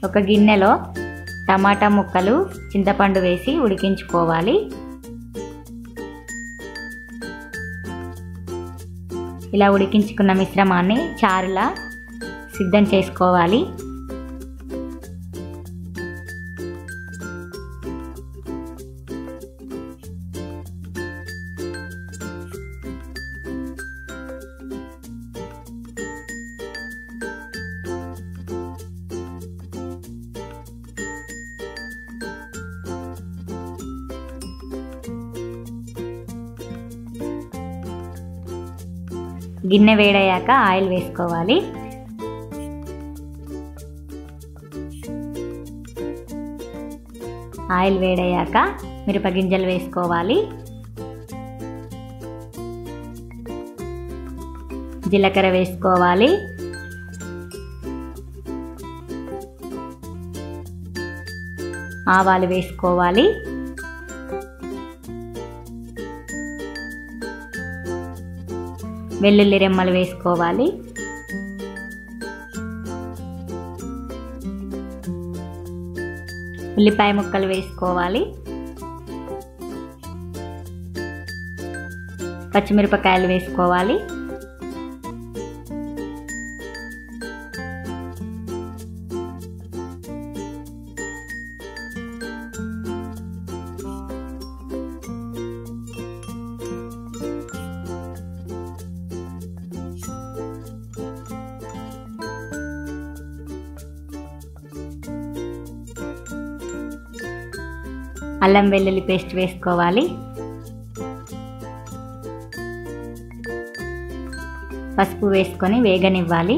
ఒక గిన్నెలో టమాటా ముక్కలు చింతపండు వేసి ఉడికించుకోవాలి ఇలా ఉడికించుకున్న మిశ్రమాన్ని చారులా సిద్ధం చేసుకోవాలి గిన్నె వేడయ్యాక ఆయిల్ వేసుకోవాలి ఆయిల్ వేడయ్యాక మిరప గింజలు వేసుకోవాలి జీలకర్ర వేసుకోవాలి ఆవాలు వేసుకోవాలి వెల్లుల్లి రెమ్మలు వేసుకోవాలి ఉల్లిపాయ ముక్కలు వేసుకోవాలి పచ్చిమిరపకాయలు వేసుకోవాలి అల్లం వెల్లుల్లి పేస్ట్ వేసుకోవాలి పసుపు వేసుకొని వేగనివ్వాలి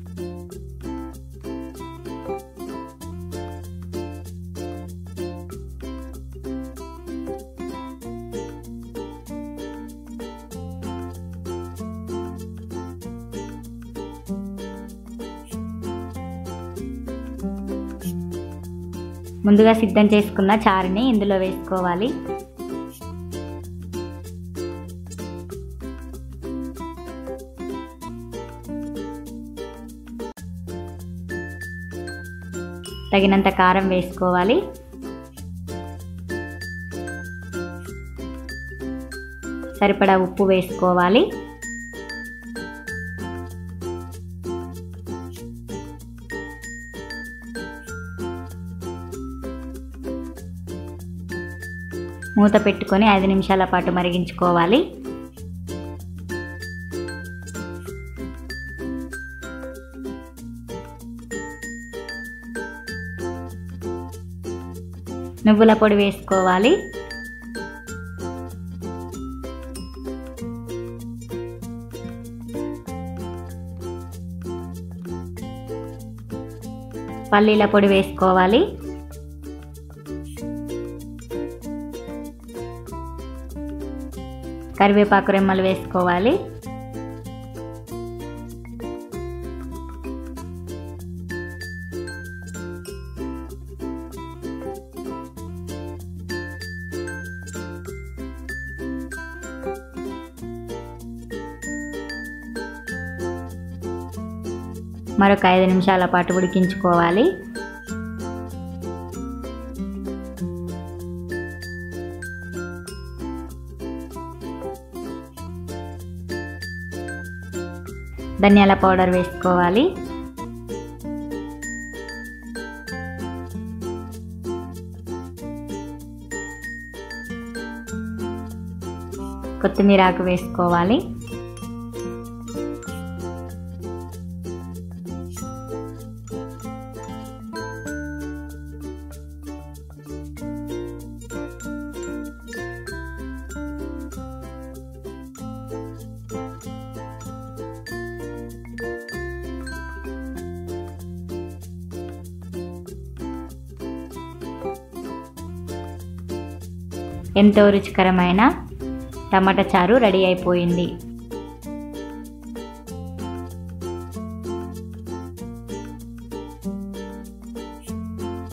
ముందుగా సిద్ధం చేసుకున్న చారుని ఇందులో వేసుకోవాలి తగినంత కారం వేసుకోవాలి సరిపడా ఉప్పు వేసుకోవాలి మూత పెట్టుకొని ఐదు నిమిషాల పాటు మరిగించుకోవాలి నువ్వుల పొడి వేసుకోవాలి పల్లీల పొడి వేసుకోవాలి కరివేపాకు రెమ్మలు వేసుకోవాలి మరొక ఐదు నిమిషాల పాటు ఉడికించుకోవాలి ధనియాల పౌడర్ వేసుకోవాలి కొత్తిమీర ఆకు వేసుకోవాలి ఎంతో రుచికరమైన టమాటా చారు రెడీ అయిపోయింది